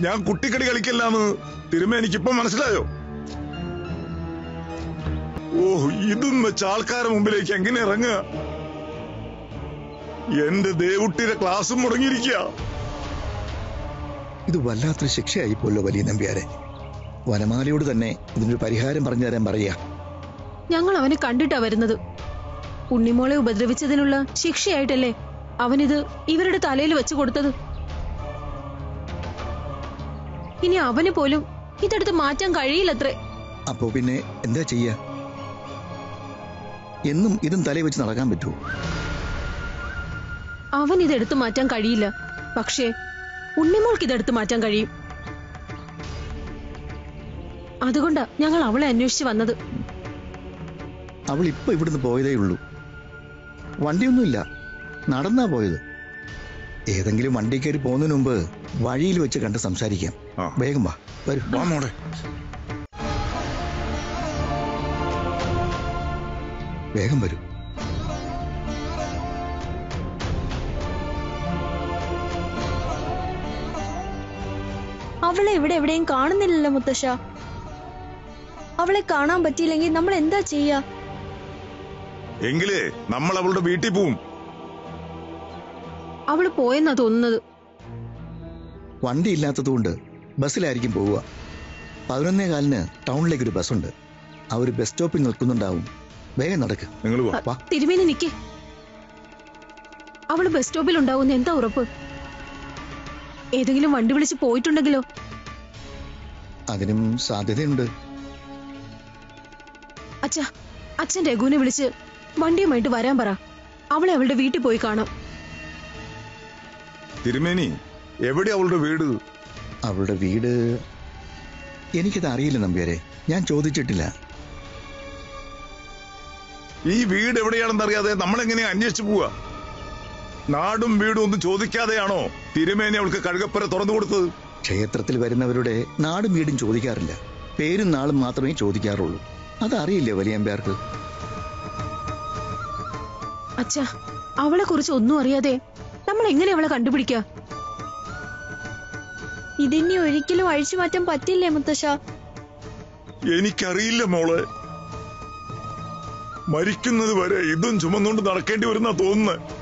ഞാൻ കുട്ടിക്കടി കളിക്കല്ലാന്ന് തിരുമ എനിക്കിപ്പം മനസ്സിലായോ ഓ ഇതും വെച്ച ആൾക്കാരെ മുമ്പിലേക്ക് എങ്ങനെ ഇറങ്ങുക എന്റെ ദേവുട്ടിയുടെ ക്ലാസ്സും മുടങ്ങിയിരിക്കുക ഇത് വല്ലാത്തൊരു ശിക്ഷയായിപ്പോല്ലോ വലിയ നമ്പ്യാരെ വനമാലയോട് തന്നെ ഇതിനൊരു പരിഹാരം പറഞ്ഞു തരാൻ പറയാ ഞങ്ങൾ അവനെ കണ്ടിട്ടാ വരുന്നത് ഉണ്ണിമോളെ ഉപദ്രവിച്ചതിനുള്ള ശിക്ഷയായിട്ടല്ലേ അവനിത് ഇവരുടെ തലയിൽ വെച്ചു കൊടുത്തത് ഇനി അവന് പോലും ഇതെടുത്ത് മാറ്റാൻ കഴിയില്ലത്രേ അപ്പോ പിന്നെ എന്താ ചെയ്യാ എന്നും ഇതും തലയിൽ വെച്ച് നടക്കാൻ പറ്റുമോ അവൻ ഇതെടുത്ത് മാറ്റാൻ കഴിയില്ല പക്ഷേ ഉണ്ണിമോൾക്ക് ഇതെടുത്ത് മാറ്റാൻ കഴിയും അതുകൊണ്ടാ ഞങ്ങൾ അവളെ അന്വേഷിച്ച് വന്നത് അവൾ ഇപ്പൊ ഇവിടുന്ന് പോയതേ ഉള്ളൂ വണ്ടിയൊന്നുമില്ല നടന്നാ പോയത് ഏതെങ്കിലും വണ്ടി കയറി പോകുന്നതിന് മുമ്പ് വഴിയിൽ വെച്ച് കണ്ട് സംസാരിക്കാം ആ. വേഗം വാ വരൂ വാ മോളെ വേഗം വരൂ അവളെ ഇവിടെ എവിടെയും കാണുന്നില്ലല്ലോ മുത്തശ്ശ അവളെ കാണാൻ പറ്റിയില്ലെങ്കിൽ നമ്മൾ എന്താ ചെയ്യാ എങ്കിലേ നമ്മൾ അവളുടെ വീട്ടിൽ പോവും അവള് പോയെന്നാ തോന്നുന്നത് വണ്ടി ഇല്ലാത്തതുകൊണ്ട് ബസ്സിലായിരിക്കും പോവുക പതിനൊന്നേ കാലിന് ടൗണിലേക്ക് ഒരു ബസ്സുണ്ട് അവർ ബസ് സ്റ്റോപ്പിൽ നിൽക്കുന്നുണ്ടാവും വേഗം നടക്ക് നിങ്ങൾ വാ വാ തിരുമേനി നിക്കേ അവള് ബസ് സ്റ്റോപ്പിൽ ഉണ്ടാവുന്ന എന്താ ഉറപ്പ് ഏതെങ്കിലും വണ്ടി വിളിച്ച് പോയിട്ടുണ്ടെങ്കിലോ അതിനും സാധ്യതയുണ്ട് അച്ഛ അച്ഛൻ രഘുവിനെ വിളിച്ച് വണ്ടിയുമായിട്ട് വരാൻ പറ അവളെ അവളുടെ വീട്ടിൽ പോയി കാണാം തിരുമേനി എവിടെ അവളുടെ വീട് അവളുടെ വീട് എനിക്കത് അറിയില്ല നമ്പ്യാരെ ഞാൻ ചോദിച്ചിട്ടില്ല ഈ വീട് എവിടെയാണെന്ന് അറിയാതെ നമ്മൾ എങ്ങനെയാ അന്വേഷിച്ചു പോവാ നാടും വീടും ഒന്നും ചോദിക്കാതെയാണോ തിരുമേനി അവൾക്ക് കഴുകപ്പുര തുറന്നു കൊടുത്തത് ക്ഷേത്രത്തിൽ വരുന്നവരുടെ നാടും വീടും ചോദിക്കാറില്ല പേരും നാളും മാത്രമേ ചോദിക്കാറുള്ളൂ അതറിയില്ല വലിയമ്പ്യാർക്ക് അച്ഛ അവളെ കുറിച്ച് ഒന്നും അറിയാതെ നമ്മൾ എങ്ങനെ അവളെ കണ്ടുപിടിക്കുക ഇതിനി ഒരിക്കലും അഴിച്ചു മാറ്റാൻ പറ്റില്ലേ മുത്തശ്ശ എനിക്കറിയില്ല മോളെ മരിക്കുന്നത് വരെ ഇതും ചുമന്നുകൊണ്ട് നടക്കേണ്ടി വരുന്ന തോന്നുന്നത്